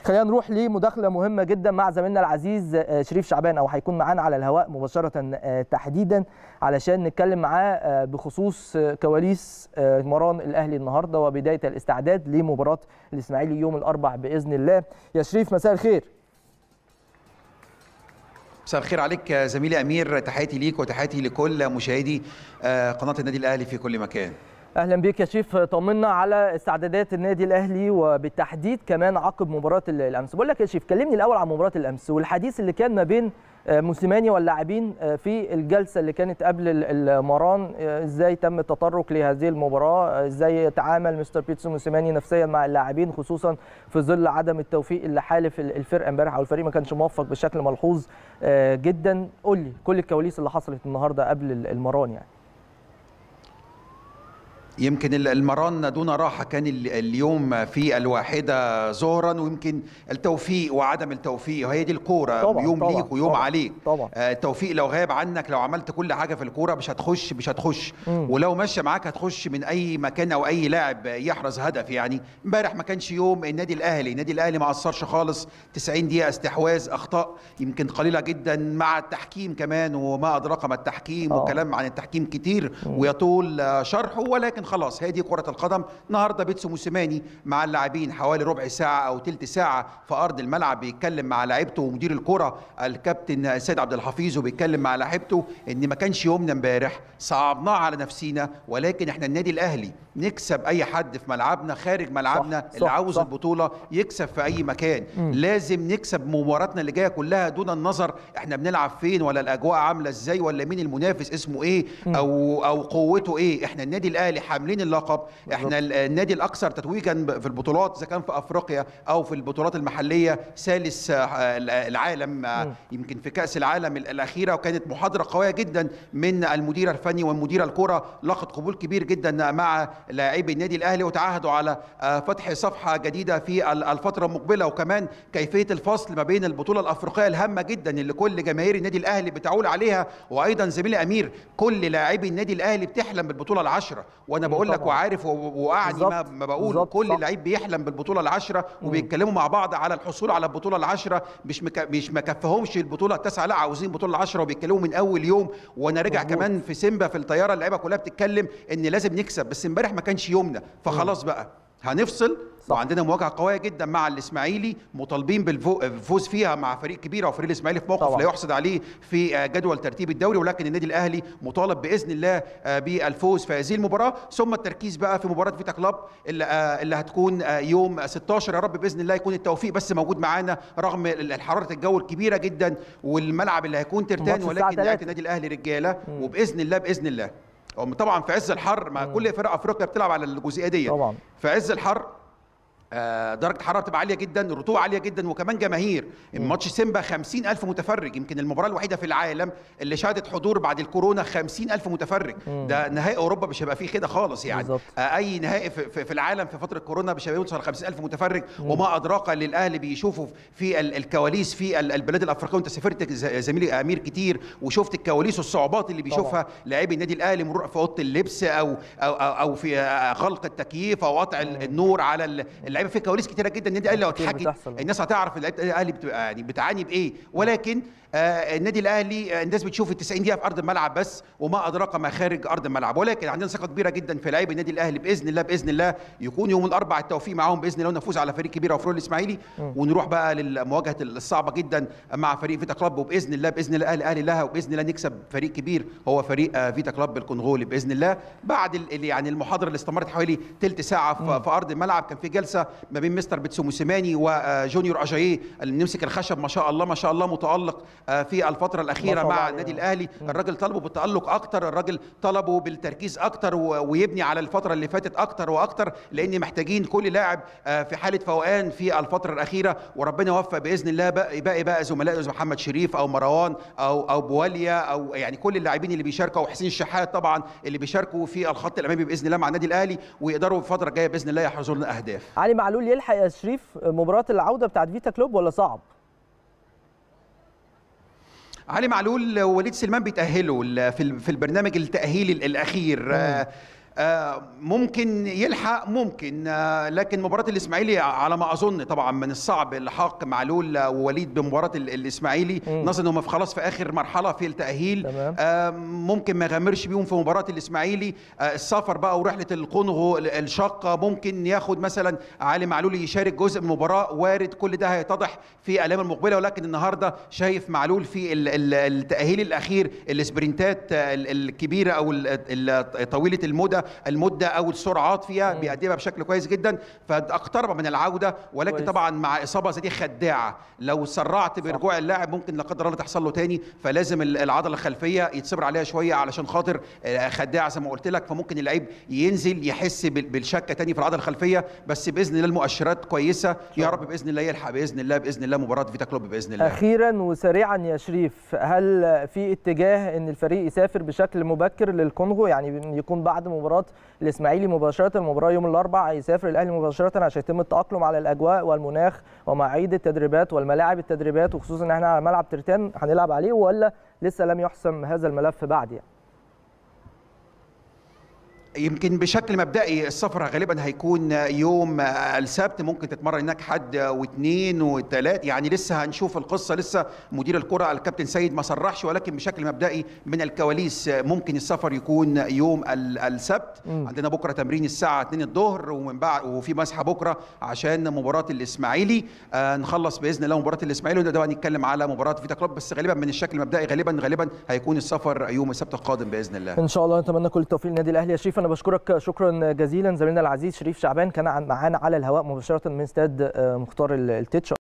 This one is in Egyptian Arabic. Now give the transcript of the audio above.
خلينا نروح لمداخله مهمه جدا مع زميلنا العزيز شريف شعبان او هيكون معانا على الهواء مباشره تحديدا علشان نتكلم معاه بخصوص كواليس مران الاهلي النهارده وبدايه الاستعداد لمباراه الاسماعيلي يوم الاربع باذن الله يا شريف مساء الخير مساء الخير عليك زميلي امير تحياتي ليك وتحياتي لكل مشاهدي قناه النادي الاهلي في كل مكان اهلا بيك يا شريف طمنا على استعدادات النادي الاهلي وبالتحديد كمان عقب مباراه الامس بقول لك يا شريف كلمني الاول عن مباراه الامس والحديث اللي كان ما بين موسيماني واللاعبين في الجلسه اللي كانت قبل المران ازاي تم التطرق لهذه المباراه ازاي تعامل مستر بيتسو موسيماني نفسيا مع اللاعبين خصوصا في ظل عدم التوفيق اللي حالف الفرقه امبارح او الفريق ما كانش موفق بشكل ملحوظ جدا قول لي كل الكواليس اللي حصلت النهارده قبل المران يعني يمكن المران دون راحه كان اليوم في الواحده ظهرا ويمكن التوفيق وعدم التوفيق هي دي الكوره طبعًا يوم طبعًا ليك ويوم طبعًا عليك طبعًا التوفيق لو غاب عنك لو عملت كل حاجه في الكوره مش هتخش مش هتخش مم. ولو ماشيه معاك هتخش من اي مكان او اي لاعب يحرز هدف يعني امبارح ما كانش يوم النادي الاهلي النادي الاهلي ما قصرش خالص 90 دقيقه استحواذ اخطاء يمكن قليله جدا مع التحكيم كمان وما ادراك ما التحكيم آه. وكلام عن التحكيم كتير مم. ويطول شرحه ولكن خلاص هي دي كره القدم النهارده بيتسو موسيماني مع اللاعبين حوالي ربع ساعه او ثلث ساعه في ارض الملعب بيتكلم مع لعيبته ومدير الكره الكابتن سيد عبد الحفيظ وبيتكلم مع لعيبته ان ما كانش يومنا امبارح صعبناه على نفسينا ولكن احنا النادي الاهلي نكسب اي حد في ملعبنا خارج ملعبنا صح، اللي صح، عاوز صح. البطوله يكسب في اي مكان مم. لازم نكسب مباراتنا اللي جايه كلها دون النظر احنا بنلعب فين ولا الاجواء عامله ازاي ولا مين المنافس اسمه ايه مم. او او قوته ايه احنا النادي الاهلي حاملين اللقب احنا ال- النادي الاكثر تتويجا ب- في البطولات اذا كان في افريقيا او في البطولات المحليه ثالث آه، العالم آه، مم. يمكن في كاس العالم ال- الاخيره وكانت محاضره قويه جدا من المدير الفني ومدير الكره لقت قبول كبير جدا مع لاعبي النادي الاهلي وتعهدوا على آه، فتح صفحه جديده في ال- الفتره المقبله وكمان كيفيه الفصل ما بين البطوله الافريقيه الهامه جدا اللي كل جماهير النادي الاهلي بتعول عليها وايضا زميلي امير كل لاعبي النادي الاهلي بتحلم بالبطوله العشره وانا مم، بقول لك طبعاً. وعارف و- واعني ما, بالظبط، ما بقول بالظبط، كل صح. لعيب بيحلم بالبطوله العشره مم. وبيتكلموا مع بعض على الحصول على البطوله العشره مش مك... مش مكفهمش البطوله التاسعه لا عاوزين البطوله العشره وبيتكلموا من اول يوم وانا راجع مظبوط. كمان في سيمبا في الطياره اللعيبه كلها بتتكلم ان لازم نكسب بس امبارح ما كانش يومنا فخلاص بقى هنفصل صح. وعندنا مواجهه قويه جدا مع الاسماعيلي مطالبين بالفوز فيها مع فريق كبير او فريق الاسماعيلي في موقف طبعا. لا يحسد عليه في آه، جدول ترتيب الدوري ولكن النادي الاهلي مطالب باذن الله آه، بالفوز في هذه المباراه ثم التركيز بقى في مباراه فيتا كلاب اللي, آه، اللي هتكون آه، يوم 16 يا رب باذن الله يكون التوفيق بس موجود معانا رغم ال- حراره الجو الكبيره جدا والملعب اللي هيكون ترتان الماتش الساعة ولكن لعيبه 3. النادي الاهلي رجاله مم. وباذن الله باذن الله هم طبعا في عز الحر مع مم. كل فرق افريقيا بتلعب على الجزئيه دي طبعا في عز الحر آه، درجة الحرارة بتبقى عالية جدا الرطوبة عالية جدا وكمان جماهير ماتش سيمبا 50 ألف متفرج يمكن المباراة الوحيدة في العالم اللي شهدت حضور بعد الكورونا 50 ألف متفرج مم. ده نهائي أوروبا مش هيبقى فيه كده خالص يعني بالظبط. آه، أي نهائي في, في, في العالم في فترة كورونا مش هيوصل 50 ألف متفرج وما أدراك اللي الأهلي بيشوفوا في ال- الكواليس في ال- البلاد الأفريقية وأنت سافرت ز- زميلي أمير كتير وشفت الكواليس والصعوبات اللي بيشوفها لاعبي النادي الأهلي مرور في أوضة اللبس أو أو أو, أو في آه، غلق التكييف أو قطع ال- النور على ال- اللعيبه في كواليس كتيره جدا النادي الاهلي لو كتير اتحكت بتحصل. الناس هتعرف لعيبه النادي الاهلي بتبقى يعني بتعاني بايه ولكن آه النادي الاهلي آه الناس بتشوف ال 90 دقيقه في ارض الملعب بس وما ادراك ما خارج ارض الملعب ولكن عندنا ثقه كبيره جدا في لعيبه النادي الاهلي باذن الله باذن الله يكون يوم الاربعاء التوفيق معاهم باذن الله ونفوز على فريق كبير او فريق الاسماعيلي ونروح بقى للمواجهه الصعبه جدا مع فريق فيتا كلاب وباذن الله باذن الله الاهلي اهلي لها وباذن الله نكسب فريق كبير هو فريق آه فيتا كلاب الكونغولي باذن الله بعد ال- ال- يعني المحاضره اللي استمرت حوالي ثلث ساعه في, في ارض الملعب كان في جلسه ما بين مستر بيتسو موسيماني وجونيور اجاييه اللي بنمسك الخشب ما شاء الله ما شاء الله متالق آه في الفتره الاخيره ما شاء الله مع عليه. النادي الاهلي الراجل طلبه بالتالق اكتر الراجل طلبه بالتركيز اكتر و- ويبني على الفتره اللي فاتت اكتر واكتر لان محتاجين كل لاعب آه، في حاله فوقان في الفتره الاخيره وربنا يوفق باذن الله باقي باقي بقى زملائه زي محمد شريف او مروان او او بواليا او يعني كل اللاعبين اللي بيشاركوا وحسين الشحات طبعا اللي بيشاركوا في الخط الامامي باذن الله مع النادي الاهلي ويقدروا في الفتره الجايه باذن الله يحرزوا لنا اهداف علي معلول يلحق يا شريف مباراه العوده بتاعت فيتا كلوب ولا صعب؟ علي معلول ووليد سلمان بيتأهلوا ال- في ال- في البرنامج التأهيلي ال- الأخير آه، آه، ممكن يلحق ممكن آه، لكن مباراة الإسماعيلي على ما أظن طبعا من الصعب اللحاق معلول ووليد بمباراة ال- الإسماعيلي مم. نظرا إنهم في- خلاص في آخر مرحلة في التأهيل تمام. آه، ممكن ما يغامرش بيهم في مباراة الإسماعيلي آه، السفر بقى ورحلة القنغو ال- الشاقة ممكن ياخد مثلا علي معلول يشارك جزء من المباراة وارد كل ده هيتضح في الأيام المقبلة ولكن النهاردة شايف معلول في ال- ال- التأهيل الأخير السبرنتات آه، ال- الكبيرة أو ال- ال- طويلة المدة المدة أو السرعات فيها مم. بيقدمها بشكل كويس جدا فاقترب من العودة ولكن كويس. طبعا مع إصابة زي دي خداعة لو سرعت برجوع اللاعب ممكن لا قدر الله تحصل له تاني فلازم ال- العضلة الخلفية يتصبر عليها شوية علشان خاطر آه، خداعة زي ما قلت لك فممكن اللعيب ينزل يحس بال- بالشكة تاني في العضلة الخلفية بس بإذن الله المؤشرات كويسة يا رب بإذن الله يلحق بإذن الله بإذن الله مباراة فيتا كلوب بإذن الله اخيرا وسريعا يا شريف هل في اتجاه ان الفريق يسافر بشكل مبكر للكونغو يعني يكون بعد مباراه الاسماعيلي مباشره المباراه يوم الاربعاء يسافر الاهلي مباشره عشان يتم التاقلم على الاجواء والمناخ ومواعيد التدريبات والملاعب التدريبات وخصوصا ان احنا على ملعب ترتان هنلعب عليه ولا لسه لم يحسم هذا الملف بعد يعني يمكن بشكل مبدئي السفر غالبا هيكون يوم السبت ممكن تتمرن هناك حد واثنين وثلاث يعني لسه هنشوف القصه لسه مدير الكره الكابتن سيد ما صرحش ولكن بشكل مبدئي من الكواليس ممكن السفر يكون يوم ال- السبت مم. عندنا بكره تمرين الساعه 2 الظهر ومن بعد وفي مسحه بكره عشان مباراه الاسماعيلي آه نخلص باذن الله مباراه الاسماعيلي ونبدا بقى نتكلم على مباراه فيتا كلوب بس غالبا من الشكل المبدئي غالبا غالبا هيكون السفر يوم السبت القادم باذن الله ان شاء الله نتمنى كل التوفيق للنادي الاهلي يا شريف انا بشكرك شكرا جزيلا زميلنا العزيز شريف شعبان كان معانا على الهواء مباشره من استاد آه، مختار التتش